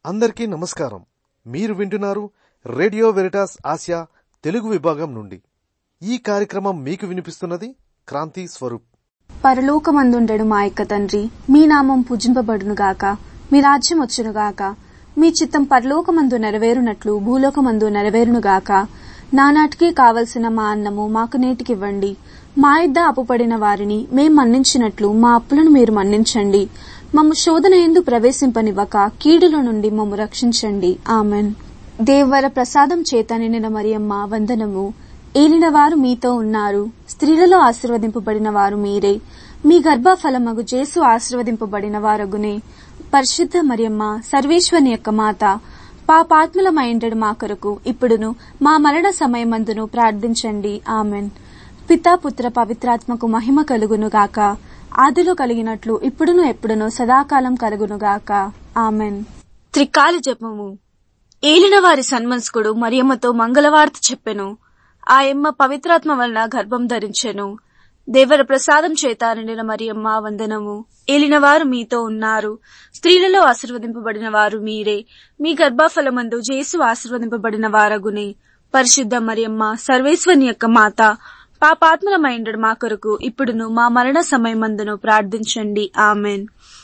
అందరికీ నమస్కారం మీరు వింటున్నారు రేడియో వెరిటాస్ ఆసియా తెలుగు విభాగం నుండి ఈ కార్యక్రమం మీకు వినిపిస్తున్నది క్రాంతి స్వరూప్ పరలోకమందుండెడు మా యొక్క తండ్రి మీ నామం పూజింపబడునుగాక మీ రాజ్యం వచ్చునుగాక మీ చిత్తం పరలోకమందు నెరవేరునట్లు భూలోకమందు నెరవేరునుగాక నానాటికి కావలసిన మా అన్నము మాకు నేటికివ్వండి మా ఇద్ద అప్పుపడిన వారిని మేం మన్నించినట్లు మా అప్పులను మీరు మన్నించండి మమ్ము శోధన ఎందు ప్రవేశింపనివ్వక కీడుల నుండి మమ్ము రక్షించండి ఆమెన్ దేవర ప్రసాదం చేత నిండిన మరియమ్మ వందనము ఏలిన వారు మీతో ఉన్నారు స్త్రీలలో ఆశీర్వదింపబడిన వారు మీరే మీ గర్భఫలమగు జేసు ఆశీర్వదింపబడిన వారగునే పరిశుద్ధ మరియమ్మ సర్వేశ్వని యొక్క మాత పాపాత్ములమైండడు మా కొరకు ఇప్పుడును మా మరణ సమయమందును ప్రార్థించండి ఆమెన్ పితా పుత్ర పవిత్రాత్మకు మహిమ కలుగును గాక ఆదిలో కలిగినట్లు ఇప్పుడును ఎప్పుడును సదాకాలం కలుగునుగాక ఆమెన్ త్రికాల జపము ఏలిన వారి సన్మన్స్కుడు మరియమ్మతో మంగళవార్త చెప్పెను ఆయమ్మ పవిత్రాత్మ వలన గర్భం ధరించెను దేవర ప్రసాదం చేత నిండిన మరియమ్మ వందనము ఏలినవారు మీతో ఉన్నారు స్త్రీలలో ఆశీర్వదింపబడిన వారు మీరే మీ గర్భఫలమందు జేసు ఆశీర్వదింపబడిన వారగునే పరిశుద్ధ మరియమ్మ సర్వేశ్వని యొక్క మాత పాపాత్మలమైండడు మా కొరకు ఇప్పుడును మా మరణ సమయమందును ప్రార్థించండి ఆమెన్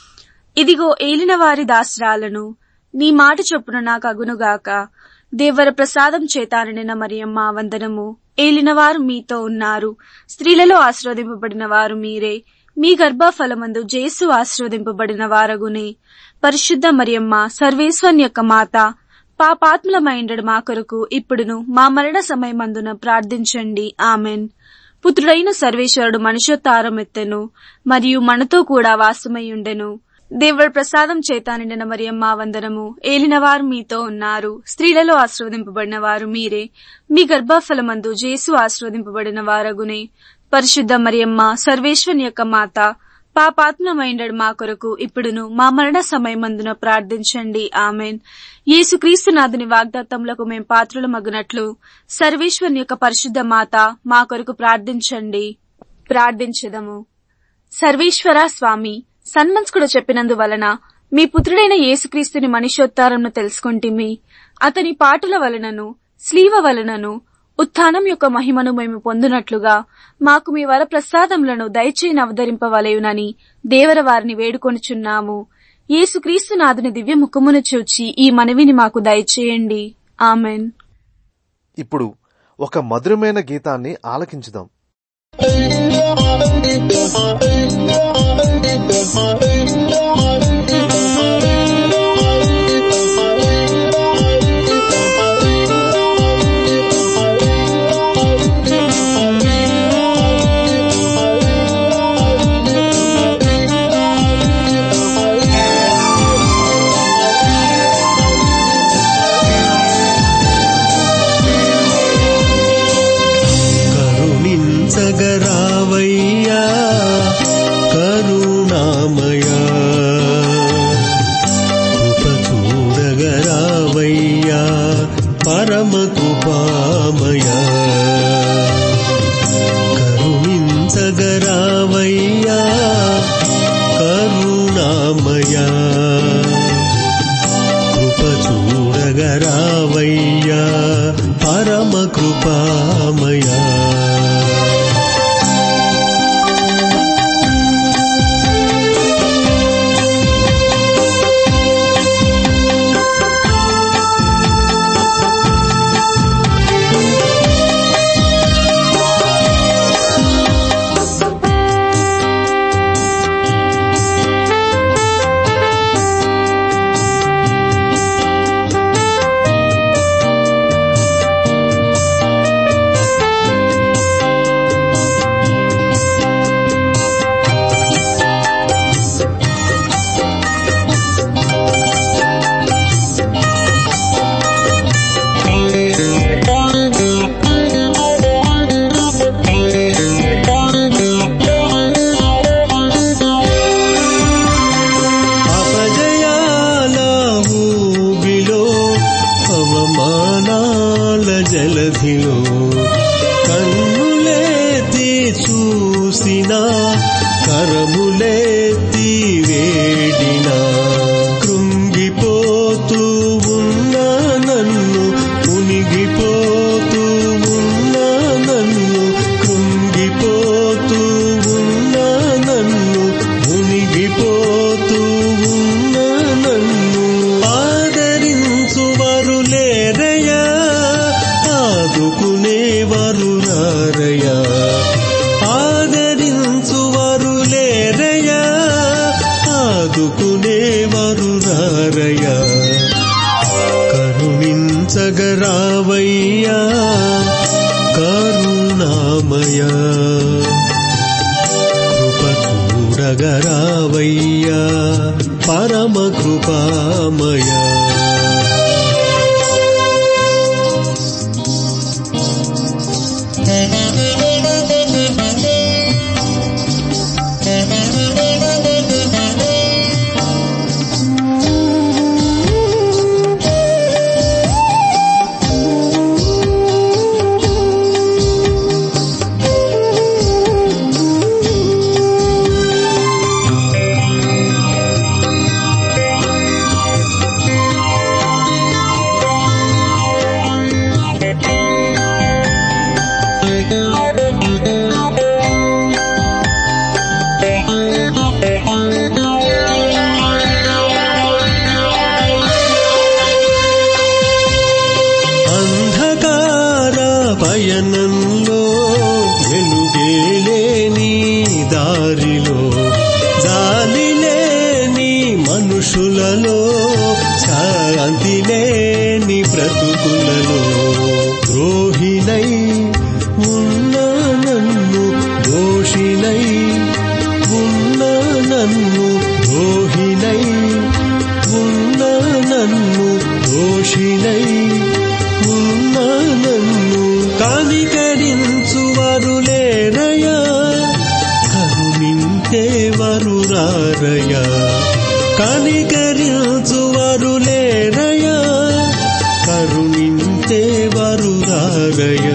ఇదిగో ఏలిన వారి దాసరాలను నీ మాట చొప్పున నాకు అగునుగాక దేవర ప్రసాదం చేతాననిన మరియమ్మ వందనము ఏలినవారు మీతో ఉన్నారు స్త్రీలలో ఆశీర్వదింపబడిన వారు మీరే మీ గర్భఫలమందు జేసు ఆశీర్వదింపబడిన వారగునే పరిశుద్ధ మరియమ్మ సర్వేశ్వన్ యొక్క మాత పాపాత్ములమైండడు మా కొరకు ఇప్పుడును మా మరణ సమయమందున ప్రార్థించండి ఆమెన్ పుత్రుడైన సర్వేశ్వరుడు మనుషోత్తారం ఎత్తెను మరియు మనతో కూడా వాసమై ఉండెను దేవుడి ప్రసాదం చేత నిండిన మరియమ్మ వందనము ఏలినవారు మీతో ఉన్నారు స్త్రీలలో ఆశీర్వదింపబడిన వారు మీరే మీ గర్భఫలమందు జేసు ఆశీర్వదింపబడిన వారగునే పరిశుద్ధ మరియమ్మ సర్వేశ్వని యొక్క మాత పాపాత్మమైండడు మా కొరకు ఇప్పుడును మా మరణ సమయమందున ప్రార్థించండి ఆమెన్ యేసుక్రీస్తునాథుని వాగ్దాత్తములకు మేం పాత్రుల మగునట్లు సర్వేశ్వరుని యొక్క పరిశుద్ధ మాత మా కొరకు ప్రార్థించండి ప్రార్థించదము సర్వేశ్వర స్వామి సన్మంస్కుడు చెప్పినందువలన మీ పుత్రుడైన యేసుక్రీస్తుని మనుష్యోత్తారంను తెలుసుకుంటిమి అతని పాటుల వలనను స్లీవ వలనను ఉత్థానం యొక్క మహిమను మేము పొందునట్లుగా మాకు మీ వర ప్రసాదములను దయచేయని అవతరింపవలయునని దేవర వారిని వేడుకొనుచున్నాము యేసుక్రీస్తు నాథుని దివ్య ముఖమును చూచి ఈ మనవిని మాకు దయచేయండి ఆమెన్ ఇప్పుడు ఒక మధురమైన గీతాన్ని ఆలకించుదాం కరుణించగరావయ్యా కరుణామయా కృప చూడగరావయ్యా పరమ కృపామయా కరుణించగరావయ్యా కరుణామయా కృప చూడగరావయ్యా పరమ కృపామయా యేసు రారయ్యా కరుణించగరావయ్యా కరుణామయ కృప చూడగరావయ్యా పరమ కృపామయ అంధకార పయనంలో వెలుగేలేని దారిలో జాలి లేని మనుషులలో శాంతి లేని బ్రతుకులలో ద్రోహినై ఉన్న నన్ను దోషినై ఉన్న నన్ను ద్రోహినై ఉన్న నన్ను దోషినై ఉన్న నన్ను కానికరించువారు లేరయా కరుణించేవారు రారయా కానికరించువారు లేరయా కరుణించేవారు రారయా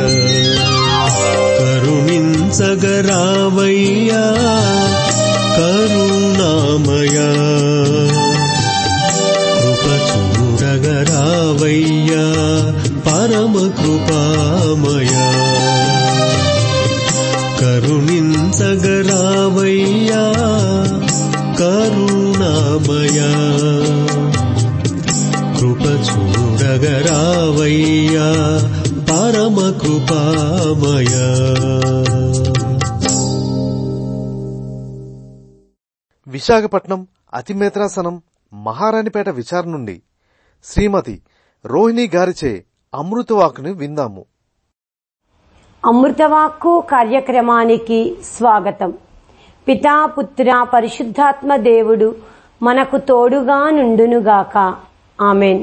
కరుణించగరావయ్యా కరుణామయా కృప చూడగరావయ్యా పరమ కృపామయా కరుణించగరావయ్యా కరుణామయా కృప చూడగరావయ్యా పరమ కృపామయా విశాఖపట్నం అతిమేత్రాసనం మహారాణిపేట విచారణ నుండి శ్రీమతి రోహిణి గారిచే అమృతవాకుని విందాము అమృతవాక్కు కార్యక్రమానికి స్వాగతం పితా పుత్ర పరిశుద్ధాత్మ దేవుడు మనకు తోడుగా నుండునుగాక ఆమెన్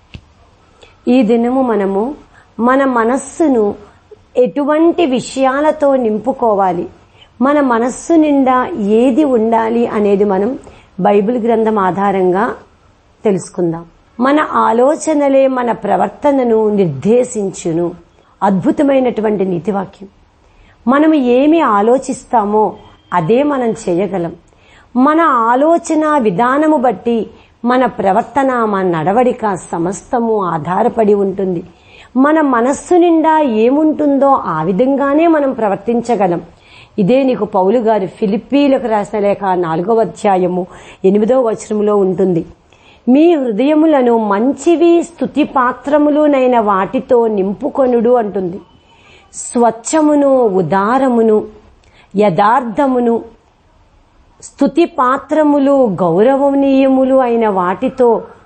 ఈ దినము మనము మన మనస్సును ఎటువంటి విషయాలతో నింపుకోవాలి మన మనస్సు నిండా ఏది ఉండాలి అనేది మనం బైబిల్ గ్రంథం ఆధారంగా తెలుసుకుందాం మన ఆలోచనలే మన ప్రవర్తనను నిర్దేశించును అద్భుతమైనటువంటి నీతివాక్యం మనం ఏమి ఆలోచిస్తామో అదే మనం చేయగలం మన ఆలోచన విధానము బట్టి మన ప్రవర్తన మన నడవడిక సమస్తము ఆధారపడి ఉంటుంది మన మనస్సు నిండా ఏముంటుందో ఆ విధంగానే మనం ప్రవర్తించగలం ఇదే నీకు పౌలు గారు ఫిలిప్పీలకు రాసిన లేఖ నాలుగవ అధ్యాయము ఎనిమిదవ వచనములో ఉంటుంది మీ హృదయములను మంచివి స్థుతి పాత్రములునైన వాటితో నింపుకొనుడు అంటుంది స్వచ్ఛమును ఉదారమును యథార్థమును స్థుతి పాత్రములు గౌరవనీయములు అయిన వాటితో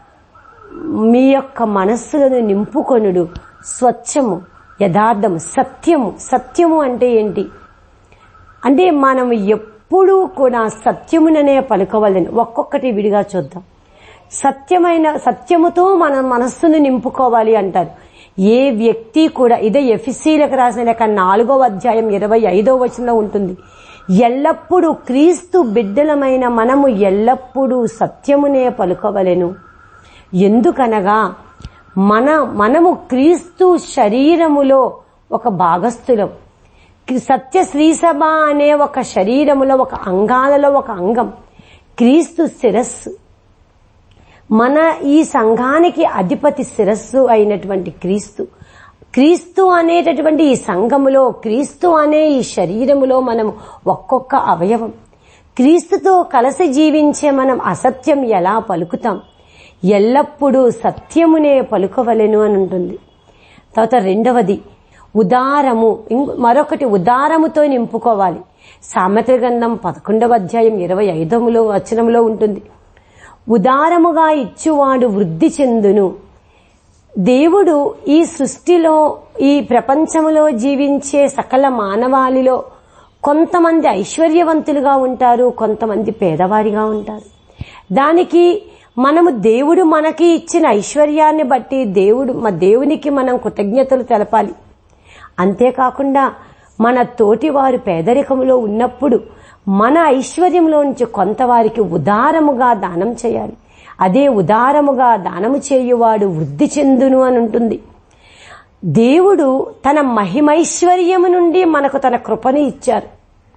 మీ యొక్క మనస్సులను నింపుకొనుడు స్వచ్ఛము యథార్థము సత్యము సత్యము అంటే ఏంటి అంటే మనం ఎప్పుడూ కూడా సత్యముననే పలుకోవాలని ఒక్కొక్కటి విడిగా చూద్దాం సత్యమైన సత్యముతో మన మనస్సును నింపుకోవాలి అంటారు ఏ వ్యక్తి కూడా ఇదే ఎఫిసీలకు రాసిన లేక నాలుగో అధ్యాయం ఇరవై ఐదో వచనంలో ఉంటుంది ఎల్లప్పుడూ క్రీస్తు బిడ్డలమైన మనము ఎల్లప్పుడూ సత్యమునే పలుకోవలెను ఎందుకనగా మన మనము క్రీస్తు శరీరములో ఒక భాగస్థులం సత్య శ్రీసభ అనే ఒక శరీరములో ఒక అంగాలలో ఒక అంగం క్రీస్తు శిరస్సు మన ఈ సంఘానికి అధిపతి శిరస్సు అయినటువంటి క్రీస్తు క్రీస్తు అనేటటువంటి ఈ సంఘములో క్రీస్తు అనే ఈ శరీరములో మనం ఒక్కొక్క అవయవం క్రీస్తుతో కలిసి జీవించే మనం అసత్యం ఎలా పలుకుతాం ఎల్లప్పుడూ సత్యమునే పలుకవలెను అని ఉంటుంది తర్వాత రెండవది ఉదారము ఇంక్- మరొకటి ఉదారముతో నింపుకోవాలి సామెత గ్రంథం పదకొండవ అధ్యాయం ఇరవై ఐదములో వచనంలో ఉంటుంది ఉదారముగా ఇచ్చువాడు వృద్ధి చెందును దేవుడు ఈ సృష్టిలో ఈ ప్రపంచములో జీవించే సకల మానవాళిలో కొంతమంది ఐశ్వర్యవంతులుగా ఉంటారు కొంతమంది పేదవారిగా ఉంటారు దానికి మనము దేవుడు మనకి ఇచ్చిన ఐశ్వర్యాన్ని బట్టి దేవుడు మా దేవునికి మనం కృతజ్ఞతలు తెలపాలి అంతేకాకుండా మన తోటి వారు పేదరికంలో ఉన్నప్పుడు మన ఐశ్వర్యంలో నుంచి కొంత వారికి ఉదారముగా దానం చేయాలి అదే ఉదారముగా దానము చేయువాడు వృద్ధి చెందును అని ఉంటుంది దేవుడు తన మహిమైశ్వర్యము నుండి మనకు తన కృపని ఇచ్చారు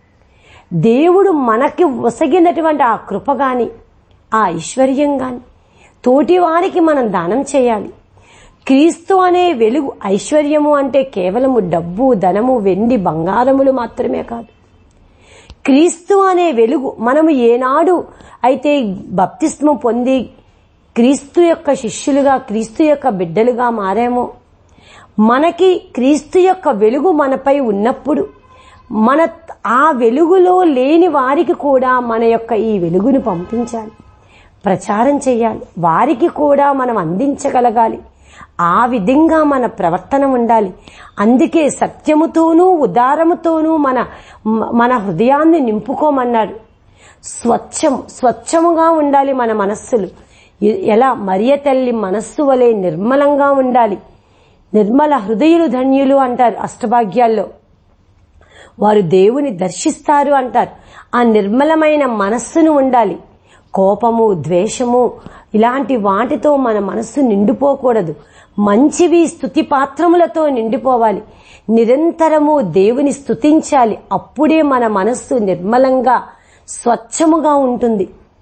దేవుడు మనకి ఒసగినటువంటి ఆ కృప గాని ఆ ఐశ్వర్యం గాని తోటి వారికి మనం దానం చేయాలి క్రీస్తు అనే వెలుగు ఐశ్వర్యము అంటే కేవలము డబ్బు ధనము వెండి బంగారములు మాత్రమే కాదు క్రీస్తు అనే వెలుగు మనము ఏనాడు అయితే బప్తిస్మం పొంది క్రీస్తు యొక్క శిష్యులుగా క్రీస్తు యొక్క బిడ్డలుగా మారామో మనకి క్రీస్తు యొక్క వెలుగు మనపై ఉన్నప్పుడు మన ఆ వెలుగులో లేని వారికి కూడా మన యొక్క ఈ వెలుగును పంపించాలి ప్రచారం చేయాలి వారికి కూడా మనం అందించగలగాలి ఆ విధంగా మన ప్రవర్తన ఉండాలి అందుకే సత్యముతోనూ ఉదారముతోనూ మన మన హృదయాన్ని నింపుకోమన్నాడు స్వచ్ఛం స్వచ్ఛముగా ఉండాలి మన మనస్సులు ఎ- ఎలా మరియ తల్లి మనస్సు వలె నిర్మలంగా ఉండాలి నిర్మల హృదయులు ధన్యులు అంటారు అష్టభాగ్యాల్లో వారు దేవుని దర్శిస్తారు అంటారు ఆ నిర్మలమైన మనస్సును ఉండాలి కోపము ద్వేషము ఇలాంటి వాటితో మన మనస్సు నిండిపోకూడదు మంచివి స్థుతి పాత్రములతో నిండిపోవాలి నిరంతరము దేవుని స్తుతించాలి అప్పుడే మన మనస్సు నిర్మలంగా స్వచ్ఛముగా ఉంటుంది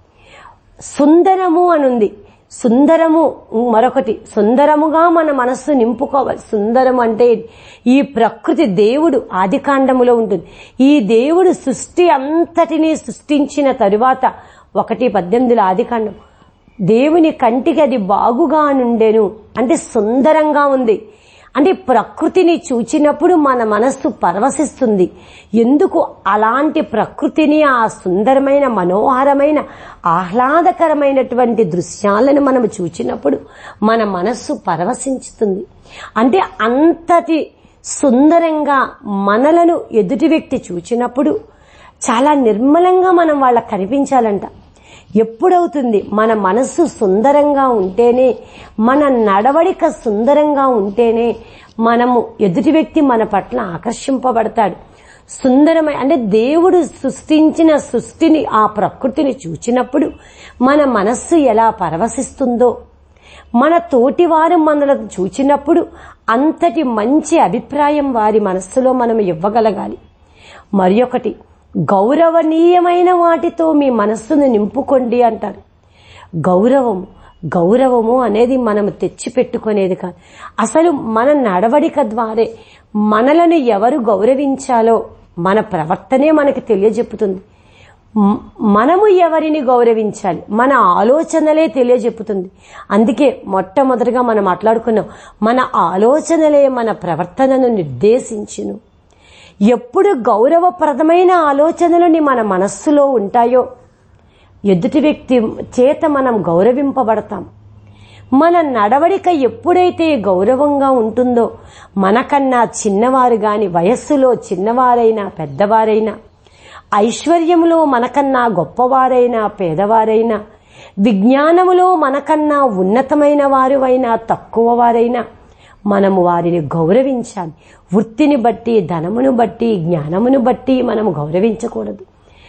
సుందరము అనుంది సుందరము మరొకటి సుందరముగా మన మనస్సు నింపుకోవాలి సుందరం అంటే ఈ ప్రకృతి దేవుడు ఆదికాండములో ఉంటుంది ఈ దేవుడు సృష్టి అంతటినీ సృష్టించిన తరువాత ఒకటి పద్దెనిమిదిలో ఆదికాండం దేవుని కంటికి అది బాగుగా నుండెను అంటే సుందరంగా ఉంది అంటే ప్రకృతిని చూచినప్పుడు మన మనస్సు పరవశిస్తుంది ఎందుకు అలాంటి ప్రకృతిని ఆ సుందరమైన మనోహరమైన ఆహ్లాదకరమైనటువంటి దృశ్యాలను మనం చూచినప్పుడు మన మనస్సు పరవశించుతుంది అంటే అంతటి సుందరంగా మనలను ఎదుటి వ్యక్తి చూచినప్పుడు చాలా నిర్మలంగా మనం వాళ్ళకి కనిపించాలంట ఎప్పుడవుతుంది మన మనస్సు సుందరంగా ఉంటేనే మన నడవడిక సుందరంగా ఉంటేనే మనము ఎదుటి వ్యక్తి మన పట్ల ఆకర్షింపబడతాడు సుందరమై అంటే దేవుడు సృష్టించిన సృష్టిని ఆ ప్రకృతిని చూచినప్పుడు మన మనస్సు ఎలా పరవశిస్తుందో మన తోటివారు మనలను చూచినప్పుడు అంతటి మంచి అభిప్రాయం వారి మనస్సులో మనం ఇవ్వగలగాలి మరి ఒకటి గౌరవనీయమైన వాటితో మీ మనస్సును నింపుకోండి అంటారు గౌరవం గౌరవము అనేది మనం తెచ్చిపెట్టుకునేది కాదు అసలు మన నడవడిక ద్వారే మనలను ఎవరు గౌరవించాలో మన ప్రవర్తనే మనకి తెలియజెప్పుతుంది మ్- మనము ఎవరిని గౌరవించాలి మన ఆలోచనలే తెలియజెప్పుతుంది అందుకే మొట్టమొదటిగా మనం మాట్లాడుకున్నాం మన ఆలోచనలే మన ప్రవర్తనను నిర్దేశించును ఎప్పుడు గౌరవప్రదమైన ఆలోచనలని మన మనస్సులో ఉంటాయో ఎదుటి వ్యక్తి చేత మనం గౌరవింపబడతాం మన నడవడిక ఎప్పుడైతే గౌరవంగా ఉంటుందో మనకన్నా చిన్నవారు గాని వయస్సులో చిన్నవారైనా పెద్దవారైనా ఐశ్వర్యములో మనకన్నా గొప్పవారైనా పేదవారైనా విజ్ఞానములో మనకన్నా ఉన్నతమైన వారు అయినా తక్కువ వారైనా మనము వారిని గౌరవించాలి వృత్తిని బట్టి ధనమును బట్టి జ్ఞానమును బట్టి మనము గౌరవించకూడదు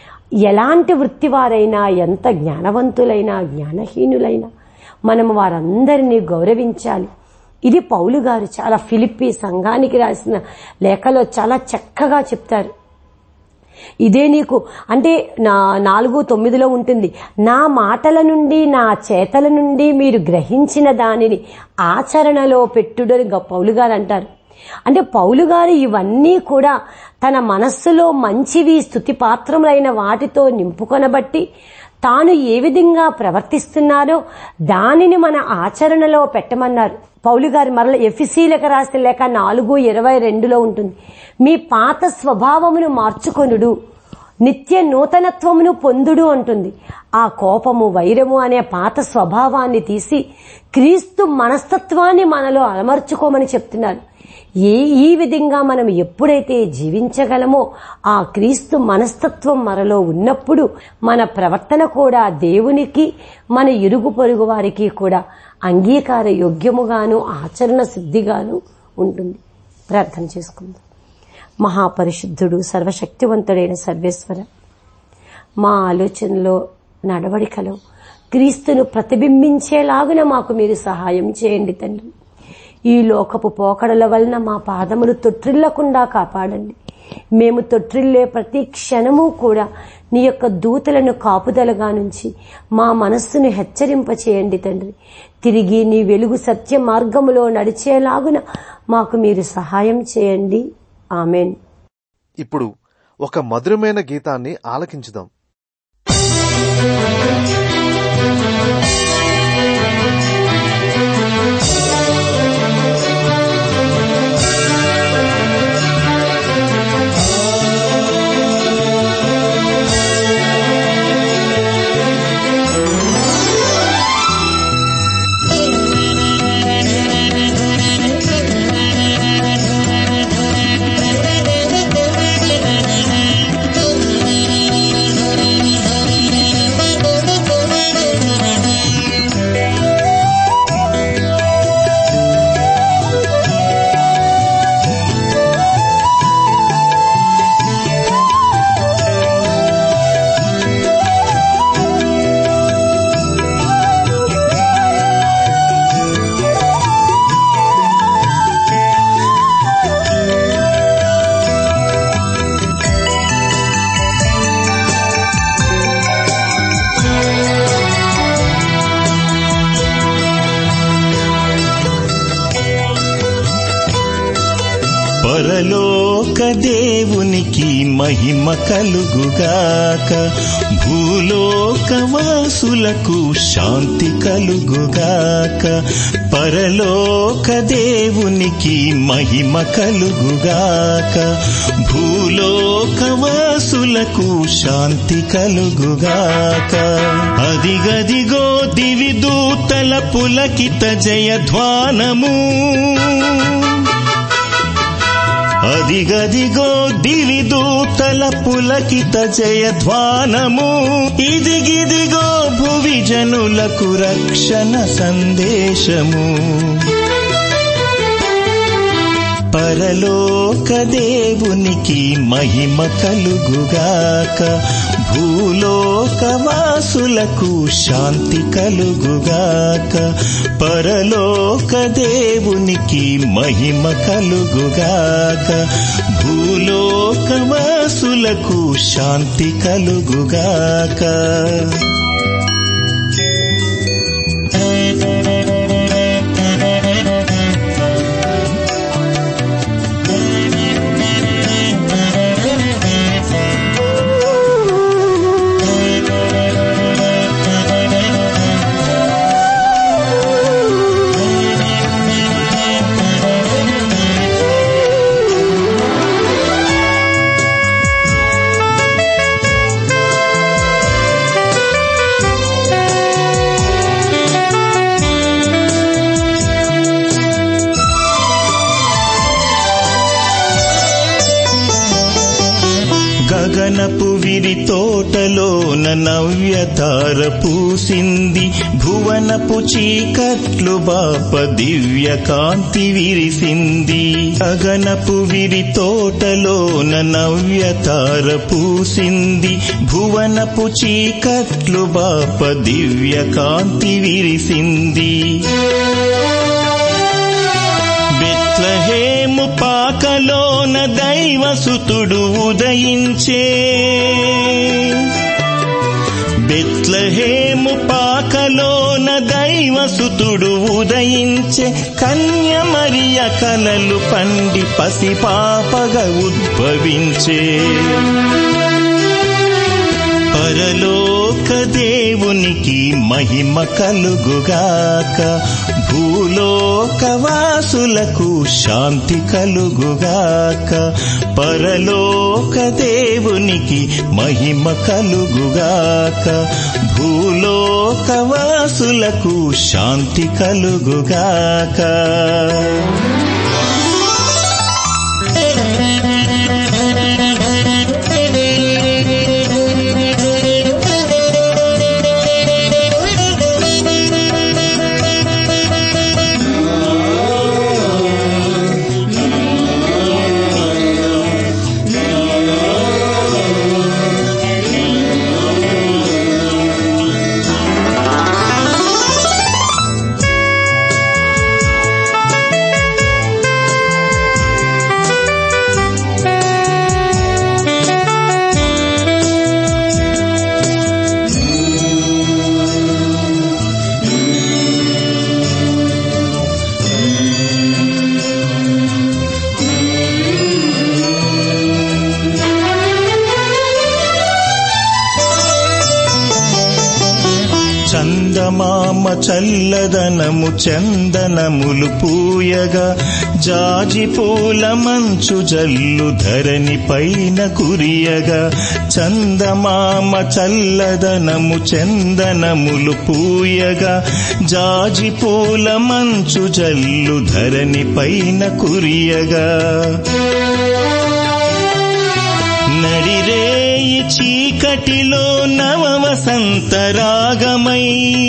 ఎలాంటి వృత్తి వారైనా ఎంత జ్ఞానవంతులైనా జ్ఞానహీనులైనా మనము వారందరినీ గౌరవించాలి ఇది పౌలు గారు చాలా ఫిలిప్పి సంఘానికి రాసిన లేఖలో చాలా చక్కగా చెప్తారు ఇదే నీకు అంటే నా నాలుగు తొమ్మిదిలో ఉంటుంది నా మాటల నుండి నా చేతల నుండి మీరు గ్రహించిన దానిని ఆచరణలో పెట్టుడని గ- పౌలు గారు అంటారు అంటే పౌలు గారు ఇవన్నీ కూడా తన మనస్సులో మంచివి స్థుతి పాత్రములైన వాటితో నింపుకొనబట్టి తాను ఏ విధంగా ప్రవర్తిస్తున్నారో దానిని మన ఆచరణలో పెట్టమన్నారు పౌలు గారు మరల ఎఫిసీలకు రాసిన లేక నాలుగు ఇరవై రెండులో ఉంటుంది మీ పాత స్వభావమును మార్చుకొనుడు నిత్య నూతనత్వమును పొందుడు అంటుంది ఆ కోపము వైరము అనే పాత స్వభావాన్ని తీసి క్రీస్తు మనస్తత్వాన్ని మనలో అలమర్చుకోమని చెప్తున్నారు ఏ ఈ విధంగా మనం ఎప్పుడైతే జీవించగలమో ఆ క్రీస్తు మనస్తత్వం మనలో ఉన్నప్పుడు మన ప్రవర్తన కూడా దేవునికి మన ఇరుగు పొరుగు వారికి కూడా అంగీకార యోగ్యముగాను ఆచరణ సిద్ధిగాను ఉంటుంది ప్రార్థన చేసుకుందాం మహాపరిశుద్ధుడు సర్వశక్తివంతుడైన సర్వేశ్వర మా ఆలోచనలో నడవడికలో క్రీస్తును ప్రతిబింబించేలాగున మాకు మీరు సహాయం చేయండి తండ్రి ఈ లోకపు పోకడల వలన మా పాదములు తొట్టిల్లకుండా కాపాడండి మేము తొట్టిల్లే ప్రతి క్షణము కూడా నీ యొక్క దూతలను కాపుదలగా నుంచి మా మనస్సును హెచ్చరింప చేయండి తండ్రి తిరిగి నీ వెలుగు సత్య మార్గములో నడిచేలాగున మాకు మీరు సహాయం చేయండి ఆమెన్ ఇప్పుడు ఒక మధురమైన గీతాన్ని ఆలకించుదాం పరలోక దేవునికి మహిమ కలుగుగాక భూలోక వాసులకు శాంతి కలుగుగాక పరలోక దేవునికి మహిమ కలుగుగాక భూలోక వాసులకు శాంతి కలుగుగాక అదిగదిగో దివి దూతల పులకిత జయధ్వానము అదిగదిగో దివి దూతల పులకిత జయధ్వానము ఇదిగిదిగో భువి జనులకు రక్షణ సందేశము పరలోక దేవునికి మహిమ కలుగుగాక భూలోక వాసులకు శాంతి కలుగుగాక పరలోక దేవునికి మహిమ కలుగుగాక భూలోక వాసులకు శాంతి కలుగుగాక గగనపు విరి తోటలోన నవ్యతార పూసింది భువనపు చీకట్లు బాప దివ్య కాంతి విరిసింది గగనపు విరి తోటలోన నవ్యతార పూసింది భువనపు చీకట్లు బాప దివ్య కాంతి విరిసింది బెత్లహేము పాకలోన దైవసుతుడు ఉదయించే బెత్లహేము పాకలోన దైవసుతుడు ఉదయించే కన్యమరియ కలలు పండి పసిపాపగా ఉద్భవించే పరలోక దేవునికి మహిమ కలుగుగాక భూలోక వాసులకు శాంతి కలుగుగాక పరలోక దేవునికి మహిమ కలుగుగాక భూలోక వాసులకు శాంతి కలుగుగాక చందమామ చల్లదనము చందనములు పూయగా జాజి పూల మంచు జల్లు ధరణి పైన కురియగా చందమామ చల్లదనము చందనములు పూయగా జాజి పూల మంచు జల్లు ధరణి పైన కురియగా నడిరేయి చీకటిలో నవ వసంత రాగమై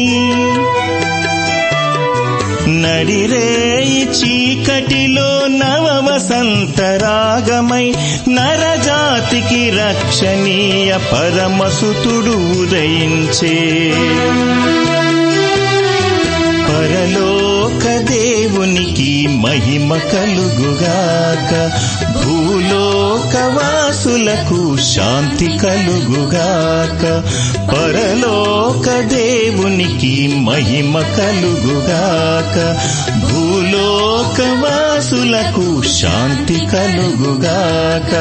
నడిరేయి చీకటిలో నవ వసంత రాగమై నరజాతికి రక్షణీయ పరమసుతుడు ఉదయించే పరలోక దేవునికి మహిమ కలుగుగాక భూలోక వాసులకు శాంతి కలుగుగాక పరలోక దేవునికి మహిమ కలుగుగాక భూలోక వాసులకు శాంతి కలుగుగాక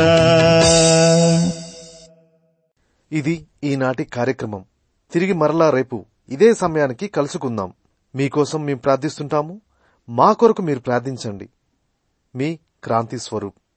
ఇది ఈనాటి కార్యక్రమం తిరిగి మరలా రేపు ఇదే సమయానికి కలుసుకుందాం మీకోసం మేము ప్రార్థిస్తుంటాము మా కొరకు మీరు ప్రార్థించండి మీ క్రాంతి స్వరూప్